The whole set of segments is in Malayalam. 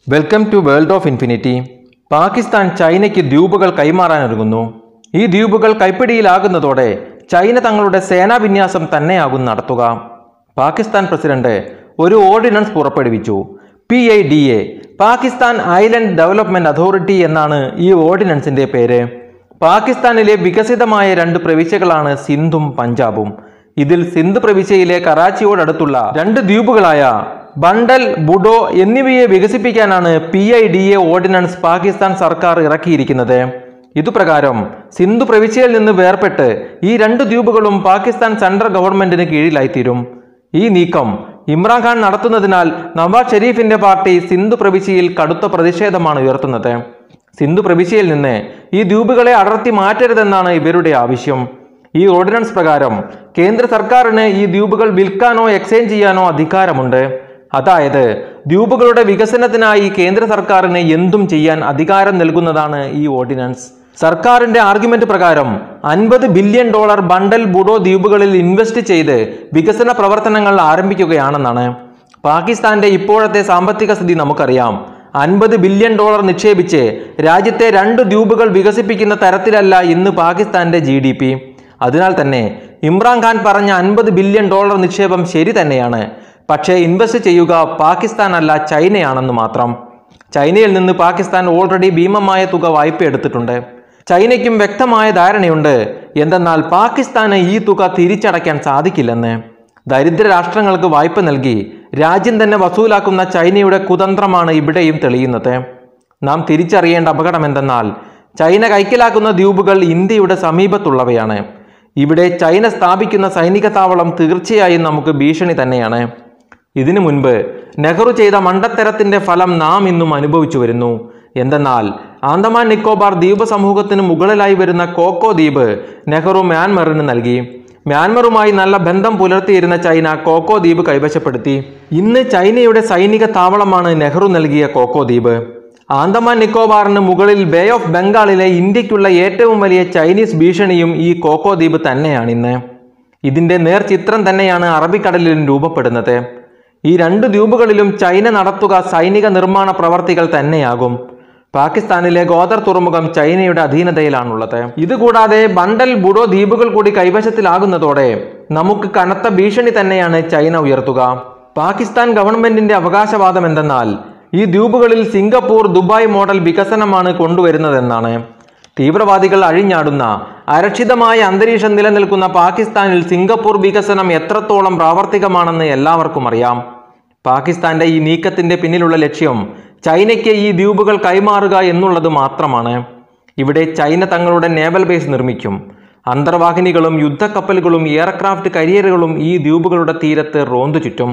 welcome to world of infinity Pakistan ചൈനയ്ക്ക് ദ്വീപുകൾ കൈമാറാനൊരുങ്ങുന്നു ഈ ദ്വീപുകൾ കൈപ്പിടിയിലാകുന്നതോടെ ചൈന തങ്ങളുടെ സേനാവിന്യാസം തന്നെയാകും നടത്തുക പാകിസ്ഥാൻ പ്രസിഡന്റ് ഒരു ഓർഡിനൻസ് പുറപ്പെടുവിച്ചു P I D A Pakistan island development authority എന്നാണ് ഈ ഓർഡിനൻസിന്റെ പേര് പാകിസ്ഥാനിലെ വികസിതമായ രണ്ട് പ്രവിശ്യകളാണ് സിന്ധും പഞ്ചാബും ഇതിൽ സിന്ധ് പ്രവിശ്യയിലെ കറാച്ചിയോടടുത്തുള്ള രണ്ട് ദ്വീപുകളായ ബണ്ടൽ ബുഡോ എന്നിവയെ വികസിപ്പിക്കാനാണ് P I D A ordinance Pakistan സർക്കാർ ഇറക്കിയിരിക്കുന്നത് ഇതുപ്രകാരം സിന്ധു പ്രവിശ്യയിൽ നിന്ന് വേർപെട്ട് ഈ രണ്ട് ദ്വീപുകളും പാകിസ്ഥാൻ സെൻട്രൽ ഗവൺമെന്റിന് കീഴിലായിത്തീരും ഈ നീക്കം ഇമ്രാൻഖാൻ നടത്തുന്നതിനാൽ നവാസ് ഷെരീഫിന്റെ പാർട്ടി സിന്ധു പ്രവിശ്യയിൽ കടുത്ത പ്രതിഷേധമാണ് ഉയർത്തുന്നത് സിന്ധു പ്രവിശ്യയിൽ നിന്ന് ഈ ദ്വീപുകളെ അടർത്തി മാറ്റരുതെന്നാണ് ഇവരുടെ ആവശ്യം ഈ ഓർഡിനൻസ് പ്രകാരം കേന്ദ്ര സർക്കാരിന് ഈ ദ്വീപുകൾ വിൽക്കാനോ എക്സ്ചേഞ്ച് ചെയ്യാനോ അധികാരമുണ്ട് അതായത് ദ്വീപുകളുടെ വികസനത്തിനായി കേന്ദ്ര സർക്കാരിന് എന്തും ചെയ്യാൻ അധികാരം നൽകുന്നതാണ് ഈ ഓർഡിനൻസ് സർക്കാരിന്റെ ആർഗ്യുമെന്റ് പ്രകാരം അൻപത് ബില്യൺ ഡോളർ ബണ്ടൽ ബുഡോ ദ്വീപുകളിൽ ഇൻവെസ്റ്റ് ചെയ്ത് വികസന പ്രവർത്തനങ്ങൾ ആരംഭിക്കുകയാണെന്നാണ് പാകിസ്ഥാന്റെ ഇപ്പോഴത്തെ സാമ്പത്തിക സ്ഥിതി നമുക്കറിയാം അൻപത് ബില്യൺ ഡോളർ നിക്ഷേപിച്ച് രാജ്യത്തെ രണ്ട് ദ്വീപുകൾ വികസിപ്പിക്കുന്ന തരത്തിലല്ല ഇന്ന് പാകിസ്ഥാന്റെ ജി ഡി പി അതിനാൽ തന്നെ ഇമ്രാൻഖാൻ പറഞ്ഞ അൻപത് ബില്യൺ ഡോളർ നിക്ഷേപം ശരി തന്നെയാണ് പക്ഷേ ഇൻവെസ്റ്റ് ചെയ്യുക പാകിസ്ഥാൻ അല്ല ചൈനയാണെന്ന് മാത്രം ചൈനയിൽ നിന്ന് പാകിസ്ഥാൻ ഓൾറെഡി ഭീമമായ തുക വായ്പ എടുത്തിട്ടുണ്ട് ചൈനയ്ക്കും വ്യക്തമായ ധാരണയുണ്ട് എന്തെന്നാൽ പാകിസ്ഥാന് ഈ തുക തിരിച്ചടയ്ക്കാൻ സാധിക്കില്ലെന്ന് ദരിദ്ര രാഷ്ട്രങ്ങൾക്ക് വായ്പ നൽകി രാജ്യം തന്നെ വസൂലാക്കുന്ന ചൈനയുടെ കുതന്ത്രമാണ് ഇവിടെയും തെളിയുന്നത് നാം തിരിച്ചറിയേണ്ട അപകടം എന്തെന്നാൽ ചൈന കൈക്കലാക്കുന്ന ദ്വീപുകൾ ഇന്ത്യയുടെ സമീപത്തുള്ളവയാണ് ഇവിടെ ചൈന സ്ഥാപിക്കുന്ന സൈനിക താവളം തീർച്ചയായും നമുക്ക് ഭീഷണി തന്നെയാണ് ഇതിനു മുൻപ് നെഹ്റു ചെയ്ത മണ്ടത്തരത്തിന്റെ ഫലം നാം ഇന്നും അനുഭവിച്ചു വരുന്നു എന്തെന്നാൽ ആന്തമാൻ നിക്കോബാർ ദ്വീപ സമൂഹത്തിന് മുകളിലായി വരുന്ന കോക്കോ ദ്വീപ് നെഹ്റു മ്യാൻമറിന് നൽകി മ്യാൻമറുമായി നല്ല ബന്ധം പുലർത്തിയിരുന്ന ചൈന കോക്കോ ദ്വീപ് കൈവശപ്പെടുത്തി ഇന്ന് ചൈനയുടെ സൈനിക താവളമാണ് നെഹ്റു നൽകിയ കോക്കോ ദ്വീപ് ആന്തമാൻ നിക്കോബാറിന് മുകളിൽ ബേ ഓഫ് ബംഗാളിലെ ഇന്ത്യക്കുള്ള ഏറ്റവും വലിയ ചൈനീസ് ഭീഷണിയും ഈ കോക്കോ ദ്വീപ് തന്നെയാണിന്ന് ഇതിന്റെ നേർചിത്രം തന്നെയാണ് അറബിക്കടലിലും രൂപപ്പെടുന്നത് ഈ രണ്ട് ദ്വീപുകളിലും ചൈന നടത്തുക സൈനിക നിർമ്മാണ പ്രവർത്തികൾ തന്നെയാകും പാകിസ്ഥാനിലെ ഗോദർ തുറമുഖം ചൈനയുടെ അധീനതയിലാണുള്ളത് ഇതുകൂടാതെ ബണ്ടൽ ബുഡോ ദ്വീപുകൾ കൂടി കൈവശത്തിലാകുന്നതോടെ നമുക്ക് കനത്ത ഭീഷണി തന്നെയാണ് ചൈന ഉയർത്തുക പാകിസ്ഥാൻ ഗവൺമെന്റിന്റെ അവകാശവാദം എന്തെന്നാൽ ഈ ദ്വീപുകളിൽ സിംഗപ്പൂർ ദുബായ് മോഡൽ വികസനമാണ് കൊണ്ടുവരുന്നതെന്നാണ് തീവ്രവാദികൾ അഴിഞ്ഞാടുന്ന അരക്ഷിതമായ അന്തരീക്ഷം നിലനിൽക്കുന്ന പാകിസ്ഥാനിൽ സിംഗപ്പൂർ വികസനം എത്രത്തോളം പ്രാവർത്തികമാണെന്ന് എല്ലാവർക്കും അറിയാം പാകിസ്ഥാന്റെ ഈ നീക്കത്തിന്റെ പിന്നിലുള്ള ലക്ഷ്യം ചൈനയ്ക്ക് ഈ ദ്വീപുകൾ കൈമാറുക എന്നുള്ളത് മാത്രമാണ് ഇവിടെ ചൈന തങ്ങളുടെ നേവൽ ബേസ് നിർമ്മിക്കും അന്തർവാഹിനികളും യുദ്ധക്കപ്പലുകളും എയർക്രാഫ്റ്റ് കരിയറുകളും ഈ ദ്വീപുകളുടെ തീരത്ത് റോന്തു ചുറ്റും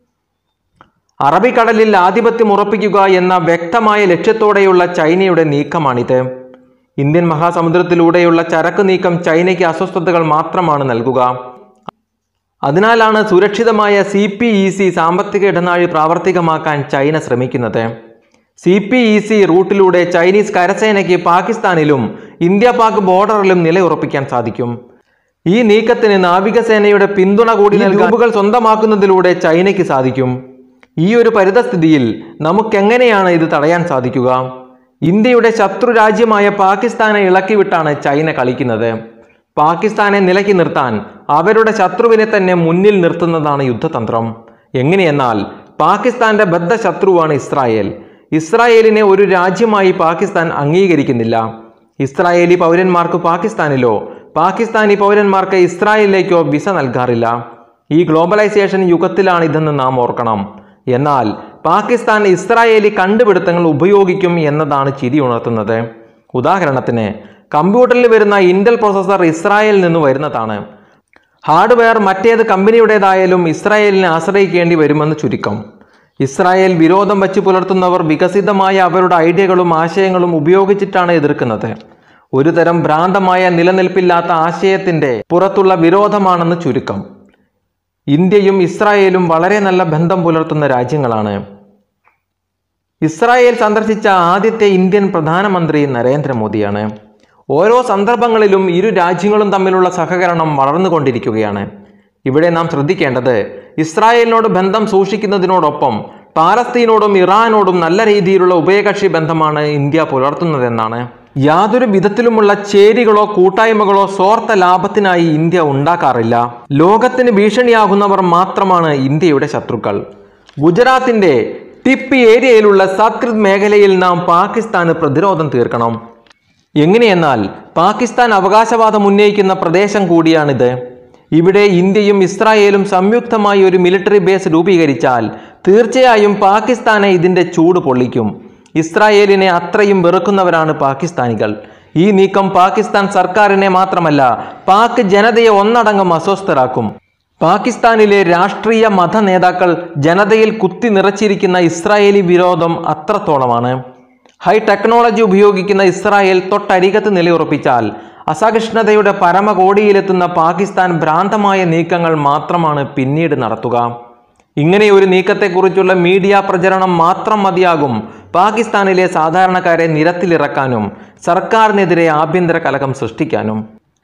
അറബിക്കടലിൽ ആധിപത്യം ഉറപ്പിക്കുക എന്ന വ്യക്തമായ ലക്ഷ്യത്തോടെയുള്ള ചൈനയുടെ നീക്കമാണിത് ഇന്ത്യൻ മഹാസമുദ്രത്തിലൂടെയുള്ള ചരക്ക് നീക്കം ചൈനയ്ക്ക് അസ്വസ്ഥതകൾ മാത്രമാണ് നൽകുക അതിനാലാണ് സുരക്ഷിതമായ സി പി ഇ സി സാമ്പത്തിക ഇടനാഴി പ്രാവർത്തികമാക്കാൻ ചൈന ശ്രമിക്കുന്നത് സി പി ഇ സി റൂട്ടിലൂടെ ചൈനീസ് കരസേനയ്ക്ക് പാകിസ്ഥാനിലും ഇന്ത്യ പാക് ബോർഡറിലും നിലയുറപ്പിക്കാൻ സാധിക്കും ഈ നീക്കത്തിന് നാവികസേനയുടെ പിന്തുണ കൂടി ദ്വീപുകൾ സ്വന്തമാക്കുന്നതിലൂടെ ചൈനയ്ക്ക് സാധിക്കും ഈ ഒരു പരിതസ്ഥിതിയിൽ നമുക്കെങ്ങനെയാണ് ഇത് തടയാൻ സാധിക്കുക ഇന്ത്യയുടെ ശത്രു രാജ്യമായ പാകിസ്ഥാനെ ഇളക്കിവിട്ടാണ് ചൈന കളിക്കുന്നത് പാകിസ്ഥാനെ നിലയ്ക്ക് നിർത്താൻ അവരുടെ ശത്രുവിനെ തന്നെ മുന്നിൽ നിർത്തുന്നതാണ് യുദ്ധതന്ത്രം എങ്ങനെയെന്നാൽ പാകിസ്ഥാന്റെ ബദ്ധശത്രുവാണ് ഇസ്രായേൽ ഇസ്രായേലിനെ ഒരു രാജ്യമായി പാകിസ്ഥാൻ അംഗീകരിക്കുന്നില്ല ഇസ്രായേലി പൗരന്മാർക്ക് പാകിസ്ഥാനിലോ പാകിസ്ഥാനി പൗരന്മാർക്ക് ഇസ്രായേലിലേക്കോ വിസ നൽകാറില്ല ഈ ഗ്ലോബലൈസേഷൻ യുഗത്തിലാണ് ഇതെന്ന് നാം ഓർക്കണം എന്നാൽ പാകിസ്ഥാൻ ഇസ്രായേലി കണ്ടുപിടുത്തങ്ങൾ ഉപയോഗിക്കും എന്നതാണ് ചിരി ഉണർത്തുന്നത് ഉദാഹരണത്തിന് കമ്പ്യൂട്ടറിൽ വരുന്ന ഇന്റൽ പ്രോസസർ ഇസ്രായേലിൽ നിന്ന് വരുന്നതാണ് ഹാർഡ്വെയർ മറ്റേത് കമ്പനിയുടേതായാലും ഇസ്രായേലിനെ ആശ്രയിക്കേണ്ടി വരുമെന്ന് ചുരുക്കം ഇസ്രായേൽ വിരോധം വച്ച് പുലർത്തുന്നവർ വികസിതമായ അവരുടെ ഐഡിയകളും ആശയങ്ങളും ഉപയോഗിച്ചിട്ടാണ് എതിർക്കുന്നത് ഒരു തരം ഭ്രാന്തമായ നിലനിൽപ്പില്ലാത്ത ആശയത്തിന്റെ പുറത്തുള്ള വിരോധമാണെന്ന് ചുരുക്കം ഇന്ത്യയും ഇസ്രായേലും വളരെ നല്ല ബന്ധം പുലർത്തുന്ന രാജ്യങ്ങളാണ് ഇസ്രായേൽ സന്ദർശിച്ച ആദ്യത്തെ ഇന്ത്യൻ പ്രധാനമന്ത്രി നരേന്ദ്രമോദിയാണ് ഓരോ സന്ദർഭങ്ങളിലും ഇരു രാജ്യങ്ങളും തമ്മിലുള്ള സഹകരണം വളർന്നുകൊണ്ടിരിക്കുകയാണ് ഇവിടെ നാം ശ്രദ്ധിക്കേണ്ടത് ഇസ്രായേലിനോട് ബന്ധം സൂക്ഷിക്കുന്നതിനോടൊപ്പം പാലസ്തീനോടും ഇറാനോടും നല്ല രീതിയിലുള്ള ഉഭയകക്ഷി ബന്ധമാണ് ഇന്ത്യ പുലർത്തുന്നതെന്നാണ് യാതൊരു വിധത്തിലുമുള്ള ചേരികളോ കൂട്ടായ്മകളോ സ്വാർത്ഥ ലാഭത്തിനായി ഇന്ത്യ ഉണ്ടാക്കാറില്ല ലോകത്തിന് ഭീഷണിയാകുന്നവർ മാത്രമാണ് ഇന്ത്യയുടെ ശത്രുക്കൾ ഗുജറാത്തിന്റെ ടിപ്പി ഏരിയയിലുള്ള സത്കൃത് മേഖലയിൽ നാം പാകിസ്ഥാന് പ്രതിരോധം തീർക്കണം എങ്ങനെയെന്നാൽ പാകിസ്ഥാൻ അവകാശവാദം ഉന്നയിക്കുന്ന പ്രദേശം കൂടിയാണിത് ഇവിടെ ഇന്ത്യയും ഇസ്രായേലും സംയുക്തമായി ഒരു മിലിറ്ററി ബേസ് രൂപീകരിച്ചാൽ തീർച്ചയായും പാകിസ്ഥാനെ ഇതിന്റെ ചൂട് പൊള്ളിക്കും ഇസ്രായേലിനെ അത്രയും വെറുക്കുന്നവരാണ് പാകിസ്ഥാനികൾ ഈ നീക്കം പാകിസ്ഥാൻ സർക്കാരിനെ മാത്രമല്ല പാക് ജനതയെ ഒന്നടങ്കം അസ്വസ്ഥരാക്കും പാകിസ്ഥാനിലെ രാഷ്ട്രീയ മത നേതാക്കൾ ജനതയിൽ കുത്തി നിറച്ചിരിക്കുന്ന ഇസ്രായേലി വിരോധം അത്രത്തോളമാണ് ഹൈ ടെക്നോളജി ഉപയോഗിക്കുന്ന ഇസ്രായേൽ തൊട്ടരികത്ത് നിലയുറപ്പിച്ചാൽ അസഹിഷ്ണുതയുടെ പരമകോടിയിലെത്തുന്ന പാകിസ്ഥാൻ ഭ്രാന്തമായ നീക്കങ്ങൾ മാത്രമാണ് പിന്നീട് നടത്തുക ഇങ്ങനെ ഒരു നീക്കത്തെക്കുറിച്ചുള്ള മീഡിയ പ്രചരണം മാത്രം മതിയാകും പാകിസ്ഥാനിലെ സാധാരണക്കാരെ നിരത്തിലിറക്കാനും സർക്കാരിനെതിരെ ആഭ്യന്തര കലകം സൃഷ്ടിക്കാനും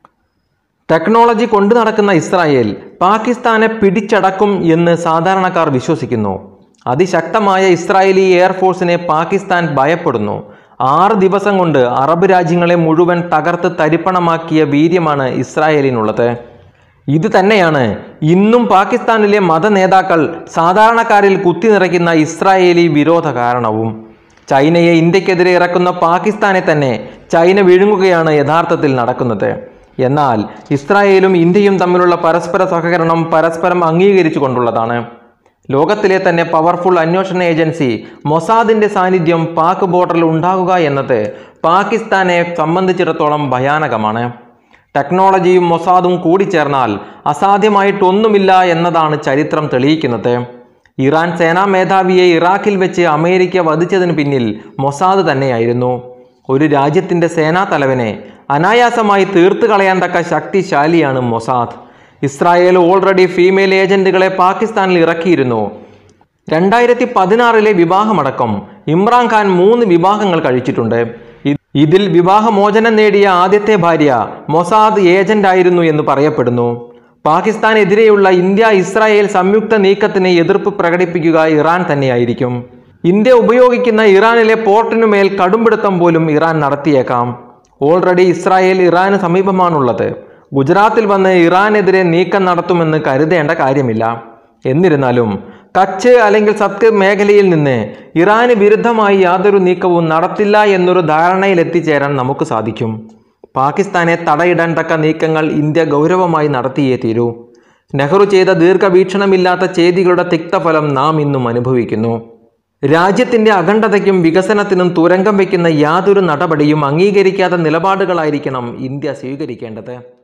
ടെക്നോളജി കൊണ്ടു നടക്കുന്ന ഇസ്രായേൽ പാകിസ്ഥാനെ പിടിച്ചടക്കും എന്ന് സാധാരണക്കാർ വിശ്വസിക്കുന്നു അതിശക്തമായ ഇസ്രായേലി എയർഫോഴ്സിനെ പാകിസ്ഥാൻ ഭയപ്പെടുന്നു ആറ് ദിവസം കൊണ്ട് അറബ് രാജ്യങ്ങളെ മുഴുവൻ തകർത്ത് തരിപ്പണമാക്കിയ വീര്യമാണ് ഇസ്രായേലിനുള്ളത് ഇത് തന്നെയാണ് ഇന്നും പാകിസ്ഥാനിലെ മത നേതാക്കൾ സാധാരണക്കാരിൽ കുത്തി നിറയ്ക്കുന്ന ഇസ്രായേലി വിരോധ കാരണവും ചൈനയെ ഇന്ത്യക്കെതിരെ ഇറക്കുന്ന പാകിസ്ഥാനെ തന്നെ ചൈന വിഴുങ്ങുകയാണ് യഥാർത്ഥത്തിൽ നടക്കുന്നത് എന്നാൽ ഇസ്രായേലും ഇന്ത്യയും തമ്മിലുള്ള പരസ്പര സഹകരണം പരസ്പരം അംഗീകരിച്ചു കൊണ്ടുള്ളതാണ് ലോകത്തിലെ തന്നെ പവർഫുൾ അന്വേഷണ ഏജൻസി മൊസാദിന്റെ സാന്നിധ്യം പാക് ബോർഡറിൽ ഉണ്ടാകുക എന്നത് പാകിസ്ഥാനെ സംബന്ധിച്ചിടത്തോളം ഭയാനകമാണ് ടെക്നോളജിയും മൊസാദും കൂടിച്ചേർന്നാൽ അസാധ്യമായിട്ടൊന്നുമില്ല എന്നതാണ് ചരിത്രം തെളിയിക്കുന്നത് ഇറാൻ സേനാ മേധാവിയെ ഇറാഖിൽ വെച്ച് അമേരിക്ക വധിച്ചതിന് പിന്നിൽ മൊസാദ് തന്നെയായിരുന്നു ഒരു രാജ്യത്തിന്റെ സേനാ തലവനെ അനായാസമായി തീർത്തു കളയാൻ തക്ക ശക്തിശാലിയാണ് മൊസാദ് ഇസ്രായേൽ ഓൾറെഡി ഫീമെയിൽ ഏജന്റുകളെ പാകിസ്ഥാനിൽ ഇറക്കിയിരുന്നു രണ്ടായിരത്തി പതിനാറിലെ വിവാഹമടക്കം ഇമ്രാൻഖാൻ മൂന്ന് വിവാഹങ്ങൾ കഴിച്ചിട്ടുണ്ട് ഇ- ഇതിൽ വിവാഹമോചനം നേടിയ ആദ്യത്തെ ഭാര്യ മൊസാദ് ഏജന്റ് ആയിരുന്നു എന്ന് പറയപ്പെടുന്നു പാകിസ്ഥാനെതിരെയുള്ള ഇന്ത്യ ഇസ്രായേൽ സംയുക്ത നീക്കത്തിന് എതിർപ്പ് പ്രകടിപ്പിക്കുക ഇറാൻ തന്നെയായിരിക്കും ഇന്ത്യ ഉപയോഗിക്കുന്ന ഇറാനിലെ പോർട്ടിനുമേൽ കടുംപിടുത്തം പോലും ഇറാൻ നടത്തിയേക്കാം ഓൾറെഡി ഇസ്രായേൽ ഇറാന് സമീപമാണുള്ളത് ഗുജറാത്തിൽ വന്ന് ഇറാനെതിരെ നീക്കം നടത്തുമെന്ന് കരുതേണ്ട കാര്യമില്ല എന്നിരുന്നാലും കച്ച് അല്ലെങ്കിൽ സത്ക് മേഖലയിൽ നിന്ന് ഇറാന് വിരുദ്ധമായി യാതൊരു നീക്കവും നടത്തില്ല എന്നൊരു ധാരണയിലെത്തിച്ചേരാൻ നമുക്ക് സാധിക്കും പാകിസ്ഥാനെ തടയിടാൻ തക്ക നീക്കങ്ങൾ ഇന്ത്യ ഗൗരവമായി നടത്തിയേ തീരൂ നെഹ്റു ചെയ്ത ദീർഘവീക്ഷണമില്ലാത്ത ചെയ്തികളുടെ തിക്തഫലം നാം ഇന്നും അനുഭവിക്കുന്നു രാജ്യത്തിന്റെ അഖണ്ഡതയ്ക്കും വികസനത്തിനും തുരങ്കം വയ്ക്കുന്ന യാതൊരു നടപടിയും അംഗീകരിക്കാത്ത നിലപാടുകളായിരിക്കണം ഇന്ത്യ സ്വീകരിക്കേണ്ടത്